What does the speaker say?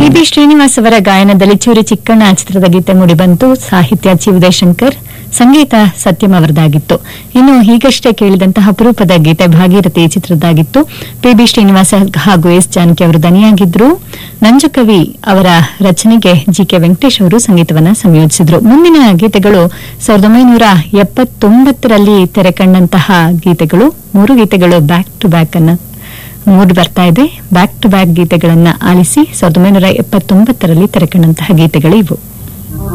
P B Srinivas ಅವರ ಗಾಯನದಲ್ಲಿ ಚೂರಿ ಚಿಕ್ಕಣ್ಣ ಚಿತ್ರದ ಗೀತೆ ಮೂಡಿಬಂತು ಸಾಹಿತ್ಯ ಜಿ ಉದಯಶಂಕರ್ ಸಂಗೀತ ಸತ್ಯಂ ಅವರದಾಗಿತ್ತು ಇನ್ನು ಹೀಗಷ್ಟೇ ಕೇಳಿದಂತಹ ಅಪರೂಪದ ಗೀತೆ ಭಾಗೀರಥಿ ಚಿತ್ರದ್ದಾಗಿತ್ತು ಪಿ ಬಿ ಶ್ರೀನಿವಾಸ ಹಾಗೂ ಎಸ್ ಜಾನಕಿ ಅವರು ದನಿಯಾಗಿದ್ರು ನಂಜುಕವಿ ಅವರ ರಚನೆಗೆ ಜಿ ಕೆ ವೆಂಕಟೇಶ್ ಅವರು ಸಂಗೀತವನ್ನ ಸಂಯೋಜಿಸಿದ್ರು ಮುಂದಿನ ಗೀತೆಗಳು ಸಾವಿರದ ಒಂಬೈನೂರ ಎಪ್ಪತ್ತೊಂಬತ್ತರಲ್ಲಿ ತೆರೆ ಕಂಡಂತಹ ಗೀತೆಗಳು ಮೂರು ಗೀತೆಗಳು ಬ್ಯಾಕ್ ಟು ಬ್ಯಾಕ್ ಅನ್ನ ಮೂಡಿ ಬರ್ತಾ ಇದೆ ಬ್ಯಾಕ್ ಟು ಬ್ಯಾಕ್ ಗೀತೆಗಳನ್ನ ಆಲಿಸಿ ಸಾವಿರದ ಒಂಬೈನೂರ ಎಪ್ಪತ್ತೊಂಬತ್ತರಲ್ಲಿ ತೆರೆಕಂಡಂತಹ ಗೀತೆಗಳು ಇವು